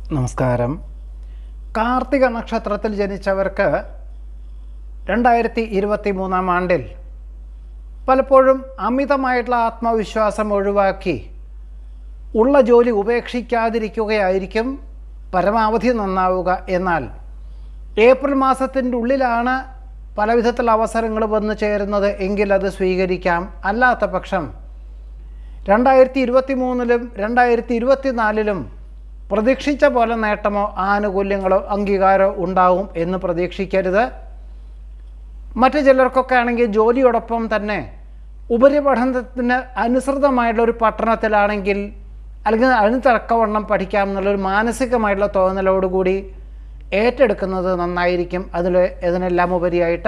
നമസ്കാരം കാർത്തിക നക്ഷത്രത്തിൽ ജനിച്ചവർക്ക് രണ്ടായിരത്തി ഇരുപത്തി മൂന്നാം ആണ്ടിൽ പലപ്പോഴും അമിതമായിട്ടുള്ള ആത്മവിശ്വാസം ഒഴിവാക്കി ഉള്ള ജോലി ഉപേക്ഷിക്കാതിരിക്കുകയായിരിക്കും പരമാവധി നന്നാവുക എന്നാൽ ഏപ്രിൽ മാസത്തിൻ്റെ ഉള്ളിലാണ് പല വിധത്തിലുള്ള അവസരങ്ങൾ വന്നു ചേരുന്നത് എങ്കിൽ അത് സ്വീകരിക്കാം അല്ലാത്ത പക്ഷം രണ്ടായിരത്തി ഇരുപത്തി മൂന്നിലും രണ്ടായിരത്തി ഇരുപത്തിനാലിലും പ്രതീക്ഷിച്ച പോലെ നേട്ടമോ ആനുകൂല്യങ്ങളോ അംഗീകാരമോ ഉണ്ടാവും എന്ന് പ്രതീക്ഷിക്കരുത് മറ്റു ചിലർക്കൊക്കെ ആണെങ്കിൽ ജോലിയോടൊപ്പം തന്നെ ഉപരിപഠനത്തിന് അനുസൃതമായിട്ടുള്ള ഒരു പട്ടണത്തിലാണെങ്കിൽ അല്ലെങ്കിൽ അതിന് തക്കവണ്ണം പഠിക്കാം എന്നുള്ളൊരു മാനസികമായിട്ടുള്ള തോന്നലോടുകൂടി ഏറ്റെടുക്കുന്നത് നന്നായിരിക്കും അതിൽ ഇതിനെല്ലാം ഉപരിയായിട്ട്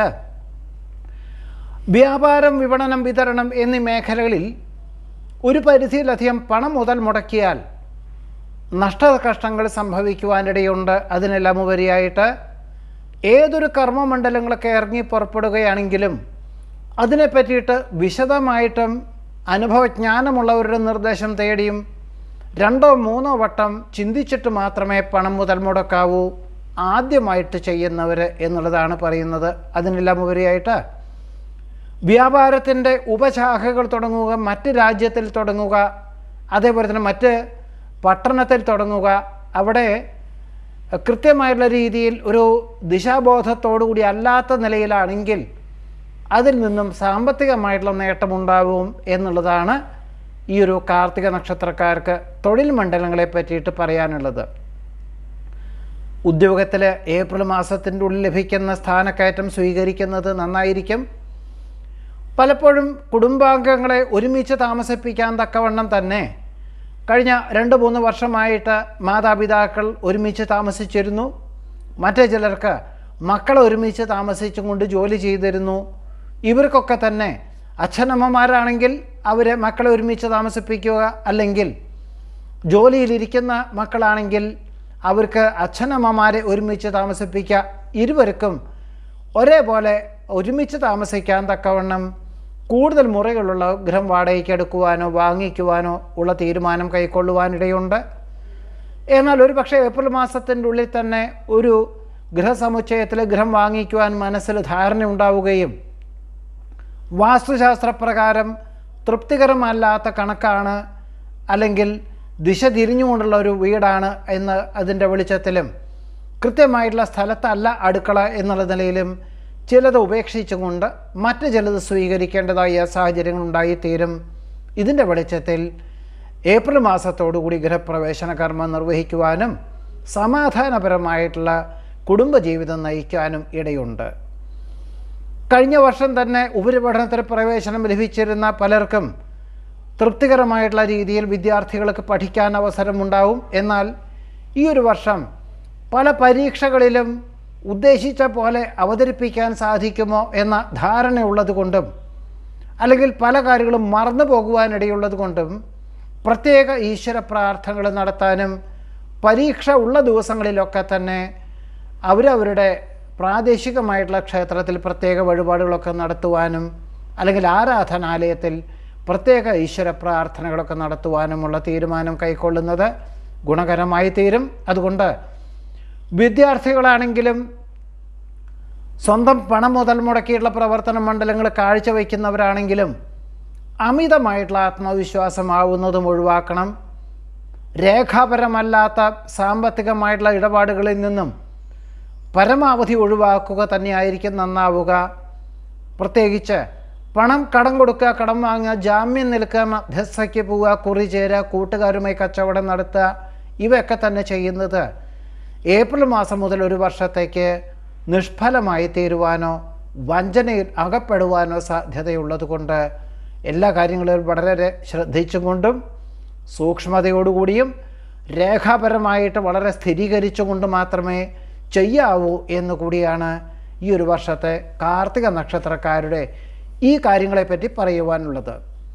വ്യാപാരം വിപണനം വിതരണം എന്നീ മേഖലകളിൽ ഒരു പരിധിയിലധികം പണം മുതൽ മുടക്കിയാൽ നഷ്ടകഷ്ടങ്ങൾ സംഭവിക്കുവാനിടയുണ്ട് അതിനെല്ലാം ഉപരിയായിട്ട് ഏതൊരു കർമ്മമണ്ഡലങ്ങളൊക്കെ ഇറങ്ങി പുറപ്പെടുകയാണെങ്കിലും അതിനെ പറ്റിയിട്ട് വിശദമായിട്ടും അനുഭവജ്ഞാനമുള്ളവരുടെ നിർദ്ദേശം തേടിയും രണ്ടോ മൂന്നോ വട്ടം ചിന്തിച്ചിട്ട് മാത്രമേ പണം മുതൽ മുടക്കാവൂ ആദ്യമായിട്ട് ചെയ്യുന്നവർ എന്നുള്ളതാണ് പറയുന്നത് അതിനെല്ലാം ഉപരിയായിട്ട് വ്യാപാരത്തിൻ്റെ ഉപശാഖകൾ തുടങ്ങുക മറ്റ് രാജ്യത്തിൽ തുടങ്ങുക അതേപോലെ തന്നെ മറ്റ് പട്ടണത്തിൽ തുടങ്ങുക അവിടെ കൃത്യമായിട്ടുള്ള രീതിയിൽ ഒരു ദിശാബോധത്തോടുകൂടി അല്ലാത്ത നിലയിലാണെങ്കിൽ അതിൽ നിന്നും സാമ്പത്തികമായിട്ടുള്ള നേട്ടമുണ്ടാവും എന്നുള്ളതാണ് ഈ ഒരു കാർത്തിക നക്ഷത്രക്കാർക്ക് തൊഴിൽ മണ്ഡലങ്ങളെ പറ്റിയിട്ട് പറയാനുള്ളത് ഉദ്യോഗത്തിൽ ഏപ്രിൽ മാസത്തിൻ്റെ ഉള്ളിൽ ലഭിക്കുന്ന സ്ഥാനക്കയറ്റം സ്വീകരിക്കുന്നത് നന്നായിരിക്കും പലപ്പോഴും കുടുംബാംഗങ്ങളെ ഒരുമിച്ച് താമസിപ്പിക്കാൻ തക്കവണ്ണം തന്നെ കഴിഞ്ഞ രണ്ട് മൂന്ന് വർഷമായിട്ട് മാതാപിതാക്കൾ ഒരുമിച്ച് താമസിച്ചിരുന്നു മറ്റു ചിലർക്ക് മക്കളെ ഒരുമിച്ച് താമസിച്ചും കൊണ്ട് ജോലി ചെയ്തിരുന്നു ഇവർക്കൊക്കെ തന്നെ അച്ഛനമ്മമാരാണെങ്കിൽ അവരെ മക്കളെ ഒരുമിച്ച് താമസിപ്പിക്കുക അല്ലെങ്കിൽ ജോലിയിലിരിക്കുന്ന മക്കളാണെങ്കിൽ അവർക്ക് അച്ഛനമ്മമാരെ ഒരുമിച്ച് താമസിപ്പിക്കുക ഇരുവർക്കും ഒരേപോലെ ഒരുമിച്ച് താമസിക്കാൻ തക്കവണ്ണം കൂടുതൽ മുറികളുള്ള ഗൃഹം വാടകയ്ക്ക് എടുക്കുവാനോ വാങ്ങിക്കുവാനോ ഉള്ള തീരുമാനം കൈക്കൊള്ളുവാനിടയുണ്ട് എന്നാൽ ഒരു പക്ഷേ ഏപ്രിൽ മാസത്തിൻ്റെ ഉള്ളിൽ തന്നെ ഒരു ഗൃഹസമുച്ചയത്തിൽ ഗൃഹം വാങ്ങിക്കുവാൻ മനസ്സിൽ ധാരണ ഉണ്ടാവുകയും വാസ്തുശാസ്ത്രപ്രകാരം തൃപ്തികരമല്ലാത്ത കണക്കാണ് അല്ലെങ്കിൽ ദിശ തിരിഞ്ഞുകൊണ്ടുള്ള ഒരു വീടാണ് എന്ന് അതിൻ്റെ വെളിച്ചത്തിലും കൃത്യമായിട്ടുള്ള സ്ഥലത്തല്ല അടുക്കള എന്നുള്ള നിലയിലും ചിലത് ഉപേക്ഷിച്ചുകൊണ്ട് മറ്റ് ചിലത് സ്വീകരിക്കേണ്ടതായ സാഹചര്യങ്ങൾ ഉണ്ടായിത്തീരും ഇതിൻ്റെ വെളിച്ചത്തിൽ ഏപ്രിൽ മാസത്തോടുകൂടി ഗൃഹപ്രവേശന കർമ്മം നിർവഹിക്കുവാനും സമാധാനപരമായിട്ടുള്ള കുടുംബജീവിതം നയിക്കാനും ഇടയുണ്ട് കഴിഞ്ഞ വർഷം തന്നെ ഉപരിപഠനത്തിന് പ്രവേശനം ലഭിച്ചിരുന്ന പലർക്കും തൃപ്തികരമായിട്ടുള്ള രീതിയിൽ വിദ്യാർത്ഥികൾക്ക് പഠിക്കാൻ അവസരമുണ്ടാവും എന്നാൽ ഈ ഒരു വർഷം പല പരീക്ഷകളിലും ഉദ്ദേശിച്ച പോലെ അവതരിപ്പിക്കാൻ സാധിക്കുമോ എന്ന ധാരണയുള്ളത് കൊണ്ടും അല്ലെങ്കിൽ പല കാര്യങ്ങളും മറന്നു പോകുവാനിടയുള്ളത് കൊണ്ടും പ്രത്യേക ഈശ്വര പ്രാർത്ഥനകൾ നടത്താനും പരീക്ഷ ഉള്ള ദിവസങ്ങളിലൊക്കെ തന്നെ അവരവരുടെ പ്രാദേശികമായിട്ടുള്ള ക്ഷേത്രത്തിൽ പ്രത്യേക വഴിപാടുകളൊക്കെ നടത്തുവാനും അല്ലെങ്കിൽ ആരാധനാലയത്തിൽ പ്രത്യേക ഈശ്വര പ്രാർത്ഥനകളൊക്കെ നടത്തുവാനുമുള്ള തീരുമാനം കൈക്കൊള്ളുന്നത് ഗുണകരമായി തീരും അതുകൊണ്ട് വിദ്യാർത്ഥികളാണെങ്കിലും സ്വന്തം പണം മുതൽ മുടക്കിയിട്ടുള്ള പ്രവർത്തന മണ്ഡലങ്ങൾ കാഴ്ചവെക്കുന്നവരാണെങ്കിലും അമിതമായിട്ടുള്ള ആത്മവിശ്വാസമാവുന്നതും ഒഴിവാക്കണം രേഖാപരമല്ലാത്ത സാമ്പത്തികമായിട്ടുള്ള ഇടപാടുകളിൽ നിന്നും പരമാവധി ഒഴിവാക്കുക തന്നെയായിരിക്കും നന്നാവുക പ്രത്യേകിച്ച് പണം കടം കൊടുക്കുക കടം വാങ്ങുക ജാമ്യം നിൽക്കുക മധ്യസ്ഥയ്ക്ക് പോവുക കുറി ചേരുക കൂട്ടുകാരുമായി കച്ചവടം നടത്തുക ഇവയൊക്കെ തന്നെ ചെയ്യുന്നത് ഏപ്രിൽ മാസം മുതൽ ഒരു വർഷത്തേക്ക് നിഷ്ഫലമായി തീരുവാനോ വഞ്ചനയിൽ അകപ്പെടുവാനോ സാധ്യതയുള്ളത് കൊണ്ട് എല്ലാ കാര്യങ്ങളും വളരെ ശ്രദ്ധിച്ചും കൊണ്ടും സൂക്ഷ്മതയോടുകൂടിയും രേഖാപരമായിട്ട് വളരെ സ്ഥിരീകരിച്ചുകൊണ്ട് മാത്രമേ ചെയ്യാവൂ എന്ന് കൂടിയാണ് ഈ ഒരു വർഷത്തെ കാർത്തിക നക്ഷത്രക്കാരുടെ ഈ കാര്യങ്ങളെപ്പറ്റി പറയുവാനുള്ളത്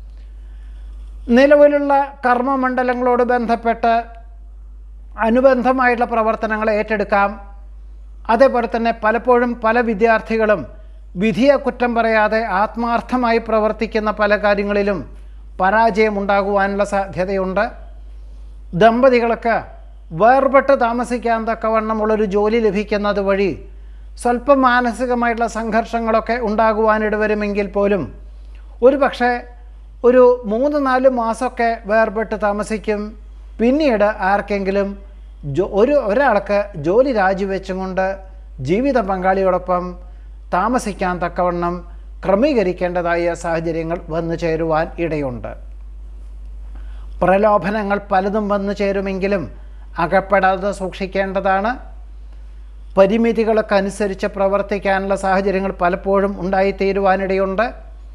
നിലവിലുള്ള കർമ്മമണ്ഡലങ്ങളോട് ബന്ധപ്പെട്ട് അനുബന്ധമായിട്ടുള്ള പ്രവർത്തനങ്ങൾ ഏറ്റെടുക്കാം അതേപോലെ തന്നെ പലപ്പോഴും പല വിദ്യാർത്ഥികളും വിധിയെ കുറ്റം പറയാതെ ആത്മാർത്ഥമായി പ്രവർത്തിക്കുന്ന പല കാര്യങ്ങളിലും പരാജയമുണ്ടാകുവാനുള്ള സാധ്യതയുണ്ട് ദമ്പതികൾക്ക് വേർപെട്ട് താമസിക്കാൻ തക്കവണ്ണമുള്ളൊരു ജോലി ലഭിക്കുന്നത് വഴി സ്വല്പം മാനസികമായിട്ടുള്ള സംഘർഷങ്ങളൊക്കെ ഉണ്ടാകുവാനിടവരുമെങ്കിൽ പോലും ഒരു പക്ഷേ ഒരു മൂന്ന് നാല് മാസമൊക്കെ വേർപെട്ട് താമസിക്കും പിന്നീട് ആർക്കെങ്കിലും ജോ ഒരു ഒരാൾക്ക് ജോലി രാജിവെച്ചും കൊണ്ട് ജീവിത പങ്കാളിയോടൊപ്പം താമസിക്കാൻ തക്കവണ്ണം ക്രമീകരിക്കേണ്ടതായ സാഹചര്യങ്ങൾ വന്നു ചേരുവാൻ ഇടയുണ്ട് പ്രലോഭനങ്ങൾ പലതും വന്നു ചേരുമെങ്കിലും അകപ്പെടാതെ സൂക്ഷിക്കേണ്ടതാണ് പരിമിതികളൊക്കെ അനുസരിച്ച് പ്രവർത്തിക്കാനുള്ള സാഹചര്യങ്ങൾ പലപ്പോഴും ഉണ്ടായിത്തീരുവാനിടയുണ്ട്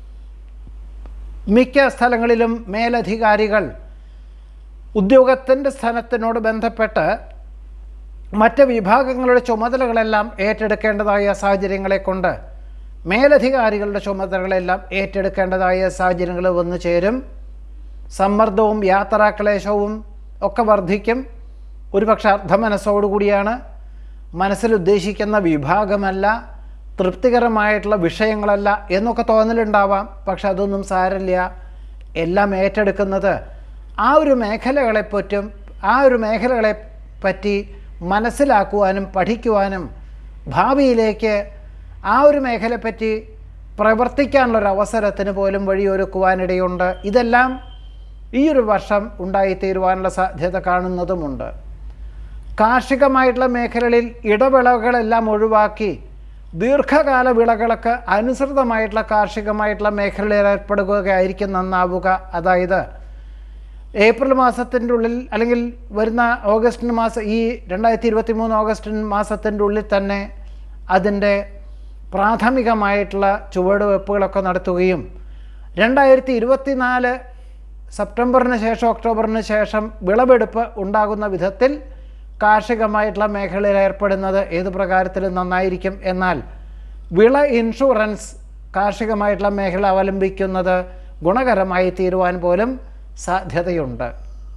മിക്ക സ്ഥലങ്ങളിലും മേലധികാരികൾ ഉദ്യോഗത്തിൻ്റെ സ്ഥാനത്തിനോട് ബന്ധപ്പെട്ട് മറ്റ് വിഭാഗങ്ങളുടെ ചുമതലകളെല്ലാം ഏറ്റെടുക്കേണ്ടതായ സാഹചര്യങ്ങളെ കൊണ്ട് മേലധികാരികളുടെ ചുമതലകളെല്ലാം ഏറ്റെടുക്കേണ്ടതായ സാഹചര്യങ്ങൾ വന്നു ചേരും സമ്മർദ്ദവും യാത്രാക്ലേശവും ഒക്കെ വർദ്ധിക്കും ഒരുപക്ഷെ അർദ്ധമനസ്സോടുകൂടിയാണ് മനസ്സിൽ ഉദ്ദേശിക്കുന്ന വിഭാഗമല്ല തൃപ്തികരമായിട്ടുള്ള വിഷയങ്ങളല്ല എന്നൊക്കെ തോന്നലുണ്ടാവാം പക്ഷെ അതൊന്നും സാരമില്ല എല്ലാം ഏറ്റെടുക്കുന്നത് ആ ഒരു മേഖലകളെപ്പറ്റും ആ ഒരു മേഖലകളെ പറ്റി മനസ്സിലാക്കുവാനും പഠിക്കുവാനും ഭാവിയിലേക്ക് ആ ഒരു മേഖലയെപ്പറ്റി പ്രവർത്തിക്കാനുള്ളൊരു അവസരത്തിന് പോലും വഴിയൊരുക്കുവാനിടയുണ്ട് ഇതെല്ലാം ഈ ഒരു വർഷം ഉണ്ടായിത്തീരുവാനുള്ള സാധ്യത കാണുന്നതുമുണ്ട് കാർഷികമായിട്ടുള്ള മേഖലകളിൽ ഇടവിളകളെല്ലാം ഒഴിവാക്കി ദീർഘകാല വിളകൾക്ക് അനുസൃതമായിട്ടുള്ള കാർഷികമായിട്ടുള്ള മേഖലയിൽ ഏർപ്പെടുകയായിരിക്കും നന്നാവുക അതായത് ഏപ്രിൽ മാസത്തിൻ്റെ ഉള്ളിൽ അല്ലെങ്കിൽ വരുന്ന ഓഗസ്റ്റ് മാസം ഈ രണ്ടായിരത്തി ഇരുപത്തി മൂന്ന് ഓഗസ്റ്റ് മാസത്തിൻ്റെ ഉള്ളിൽ തന്നെ അതിൻ്റെ പ്രാഥമികമായിട്ടുള്ള ചുവടുവെപ്പുകളൊക്കെ നടത്തുകയും രണ്ടായിരത്തി ഇരുപത്തി നാല് സെപ്റ്റംബറിന് ശേഷം ഒക്ടോബറിന് ശേഷം വിളവെടുപ്പ് ഉണ്ടാകുന്ന വിധത്തിൽ കാർഷികമായിട്ടുള്ള മേഖലയിൽ ഏർപ്പെടുന്നത് ഏത് പ്രകാരത്തിലും നന്നായിരിക്കും എന്നാൽ വിള ഇൻഷുറൻസ് കാർഷികമായിട്ടുള്ള മേഖല അവലംബിക്കുന്നത് ഗുണകരമായി തീരുവാൻ പോലും സാധ്യതയുണ്ട്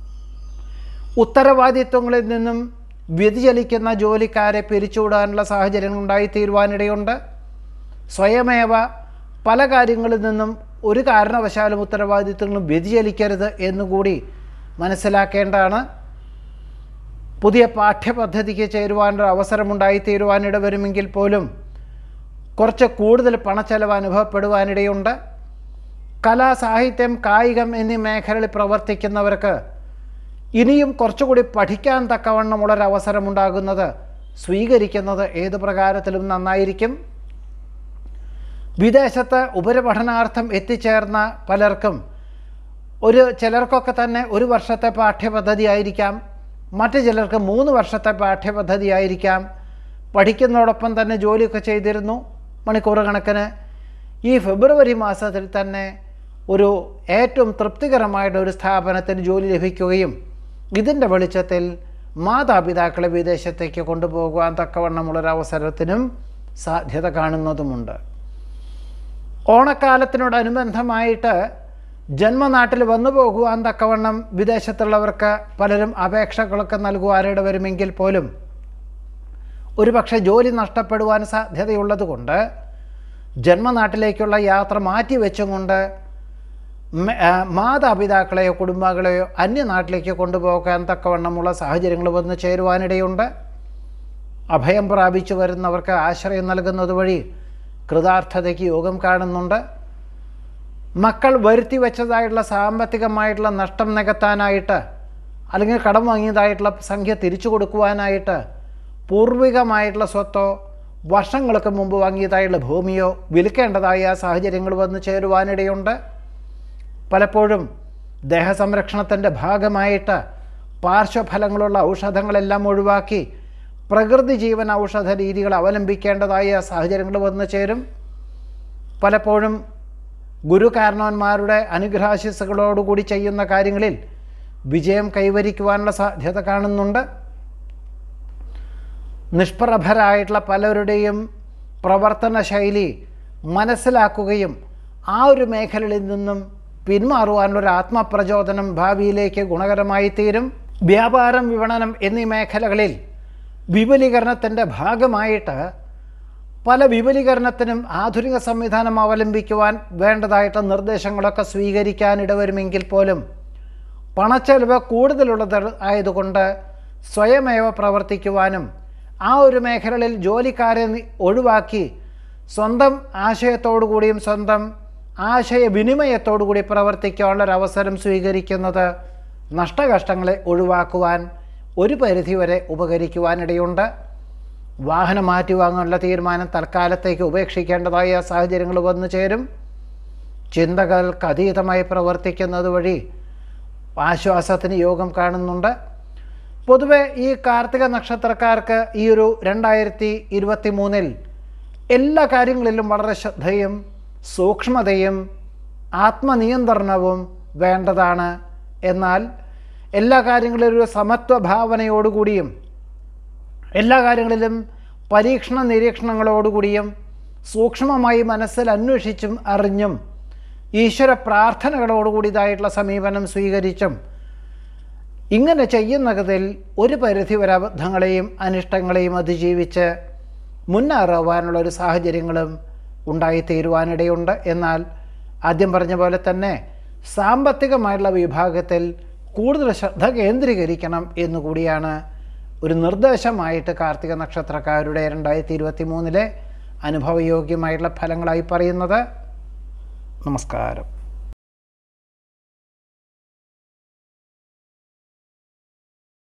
ഉത്തരവാദിത്വങ്ങളിൽ നിന്നും വ്യതിചലിക്കുന്ന ജോലിക്കാരെ പിരിച്ചുവിടാനുള്ള സാഹചര്യം ഉണ്ടായിത്തീരുവാനിടയുണ്ട് സ്വയമേവ പല കാര്യങ്ങളിൽ നിന്നും ഒരു കാരണവശാലും ഉത്തരവാദിത്വങ്ങളും വ്യതിചലിക്കരുത് എന്നുകൂടി മനസ്സിലാക്കേണ്ടതാണ് പുതിയ പാഠ്യപദ്ധതിക്ക് ചേരുവാനൊരു അവസരമുണ്ടായിത്തീരുവാനിട വരുമെങ്കിൽ പോലും കുറച്ച് കൂടുതൽ പണച്ചെലവ് അനുഭവപ്പെടുവാനിടയുണ്ട് കല സാഹിത്യം കായികം എന്നീ മേഖലകളിൽ പ്രവർത്തിക്കുന്നവർക്ക് ഇനിയും കുറച്ചുകൂടി പഠിക്കാൻ തക്കവണ്ണമുള്ളൊരു അവസരമുണ്ടാകുന്നത് സ്വീകരിക്കുന്നത് ഏത് പ്രകാരത്തിലും നന്നായിരിക്കും വിദേശത്ത് ഉപരിപഠനാർത്ഥം എത്തിച്ചേർന്ന പലർക്കും ഒരു ചിലർക്കൊക്കെ തന്നെ ഒരു വർഷത്തെ പാഠ്യപദ്ധതി ആയിരിക്കാം മറ്റു ചിലർക്ക് മൂന്ന് വർഷത്തെ പാഠ്യപദ്ധതി ആയിരിക്കാം പഠിക്കുന്നതോടൊപ്പം തന്നെ ജോലിയൊക്കെ ചെയ്തിരുന്നു മണിക്കൂർ കണക്കിന് ഈ ഫെബ്രുവരി മാസത്തിൽ തന്നെ ഒരു ഏറ്റവും തൃപ്തികരമായിട്ട് ഒരു സ്ഥാപനത്തിന് ജോലി ലഭിക്കുകയും ഇതിൻ്റെ വെളിച്ചത്തിൽ മാതാപിതാക്കളെ വിദേശത്തേക്ക് കൊണ്ടുപോകുവാൻ തക്കവണ്ണമുള്ളൊരവസരത്തിനും സാധ്യത കാണുന്നതുമുണ്ട് ഓണക്കാലത്തിനോടനുബന്ധമായിട്ട് ജന്മനാട്ടിൽ വന്നു പോകുവാൻ തക്കവണ്ണം വിദേശത്തുള്ളവർക്ക് പലരും അപേക്ഷകളൊക്കെ നൽകുവാനിട വരുമെങ്കിൽ പോലും ഒരുപക്ഷെ ജോലി നഷ്ടപ്പെടുവാൻ സാധ്യതയുള്ളതുകൊണ്ട് ജന്മനാട്ടിലേക്കുള്ള യാത്ര മാറ്റിവെച്ചും കൊണ്ട് മ- ആ, മാതാപിതാക്കളെയോ കുടുംബാംഗങ്ങളെയോ അന്യനാട്ടിലേക്ക് കൊണ്ടുപോകാൻ തക്കവണ്ണമുള്ള സാഹചര്യങ്ങൾ വന്നു ചേരുവാനിടയുണ്ട് അഭയം പ്രാപിച്ചു വരുന്നവർക്ക് ആശ്രയം നൽകുന്നത് വഴി കൃതാർത്ഥതയ്ക്ക് യോഗം കാണുന്നുണ്ട് മക്കൾ വരുത്തി വെച്ചതായിട്ടുള്ള സാമ്പത്തികമായിട്ടുള്ള നഷ്ടം നികത്താനായിട്ട് അല്ലെങ്കിൽ കടം വാങ്ങിയതായിട്ടുള്ള സംഖ്യ തിരിച്ചു കൊടുക്കുവാനായിട്ട് പൂർവികമായിട്ടുള്ള സ്വത്തോ വർഷങ്ങൾക്ക് മുമ്പ് വാങ്ങിയതായിട്ടുള്ള ഭൂമിയോ വിൽക്കേണ്ടതായ സാഹചര്യങ്ങൾ വന്നു ചേരുവാനിടയുണ്ട് പലപ്പോഴും ദേഹസംരക്ഷണത്തിൻ്റെ ഭാഗമായിട്ട് പാർശ്വഫലങ്ങളുള്ള ഔഷധങ്ങളെല്ലാം ഒഴിവാക്കി പ്രകൃതി ജീവൻ ഔഷധ രീതികൾ അവലംബിക്കേണ്ടതായ സാഹചര്യങ്ങൾ വന്നു ചേരും പലപ്പോഴും ഗുരുകാരണവന്മാരുടെ അനുഗ്രഹാശിസ്സുകളോടുകൂടി ചെയ്യുന്ന കാര്യങ്ങളിൽ വിജയം കൈവരിക്കുവാനുള്ള സാധ്യത കാണുന്നുണ്ട് നിഷ്പ്രഭരായിട്ടുള്ള പലരുടെയും പ്രവർത്തന ശൈലി മനസ്സിലാക്കുകയും ആ ഒരു മേഖലയിൽ നിന്നും പിന്മാറുവാനുള്ളൊരു ആത്മപ്രചോദനം ഭാവിയിലേക്ക് ഗുണകരമായി തീരും വ്യാപാരം വിപണനം എന്നീ മേഖലകളിൽ വിപുലീകരണത്തിൻ്റെ ഭാഗമായിട്ട് പല വിപുലീകരണത്തിനും ആധുനിക സംവിധാനം അവലംബിക്കുവാൻ വേണ്ടതായിട്ട് നിർദ്ദേശങ്ങളൊക്കെ സ്വീകരിക്കാൻ ഇടവരുമെങ്കിൽ പോലും പണച്ചെലവ് കൂടുതലുള്ളത് ആയതുകൊണ്ട് സ്വയമേവ പ്രവർത്തിക്കുവാനും ആ ഒരു മേഖലകളിൽ ജോലിക്കാരെ നി- ഒഴിവാക്കി സ്വന്തം ആശയത്തോടു കൂടിയും സ്വന്തം ആശയവിനിമയത്തോടു കൂടി പ്രവർത്തിക്കാനുള്ളൊരവസരം സ്വീകരിക്കുന്നത് നഷ്ടകഷ്ടങ്ങളെ ഒഴിവാക്കുവാൻ ഒരു പരിധിവരെ ഉപകരിക്കുവാനിടയുണ്ട് വാഹനം മാറ്റി വാങ്ങാനുള്ള തീരുമാനം തൽക്കാലത്തേക്ക് ഉപേക്ഷിക്കേണ്ടതായ സാഹചര്യങ്ങൾ വന്നു ചേരും ചിന്തകൾക്ക് അതീതമായി പ്രവർത്തിക്കുന്നത് വഴി ആശ്വാസത്തിന് യോഗം കാണുന്നുണ്ട് പൊതുവെ ഈ കാർത്തിക നക്ഷത്രക്കാർക്ക് ഈ ഒരു രണ്ടായിരത്തി ഇരുപത്തി മൂന്നിൽ എല്ലാ കാര്യങ്ങളിലും വളരെ ശ്രദ്ധയും സൂക്ഷ്മതയും ആത്മനിയന്ത്രണവും വേണ്ടതാണ് എന്നാൽ എല്ലാ കാര്യങ്ങളിലും ഒരു സമത്വ ഭാവനയോടുകൂടിയും എല്ലാ കാര്യങ്ങളിലും പരീക്ഷണ നിരീക്ഷണങ്ങളോടുകൂടിയും സൂക്ഷ്മമായി മനസ്സിൽ അന്വേഷിച്ചും അറിഞ്ഞും ഈശ്വര പ്രാർത്ഥനകളോടുകൂടിയതായിട്ടുള്ള സമീപനം സ്വീകരിച്ചും ഇങ്ങനെ ചെയ്യുന്നതിൽ ഒരു പരിധി വരെ അബദ്ധങ്ങളെയും അനിഷ്ടങ്ങളെയും അതിജീവിച്ച് മുന്നേറുവാനുള്ള ഒരു സാഹചര്യങ്ങളും ഉണ്ടായിത്തീരുവാനിടയുണ്ട് എന്നാൽ ആദ്യം പറഞ്ഞ പോലെ തന്നെ സാമ്പത്തികമായിട്ടുള്ള വിഭാഗത്തിൽ കൂടുതൽ ശ്രദ്ധ കേന്ദ്രീകരിക്കണം എന്നുകൂടിയാണ് ഒരു നിർദ്ദേശമായിട്ട് കാർത്തിക നക്ഷത്രക്കാരുടെ രണ്ടായിരത്തി ഇരുപത്തി മൂന്നിലെ അനുഭവയോഗ്യമായിട്ടുള്ള ഫലങ്ങളായി പറയുന്നത് നമസ്കാരം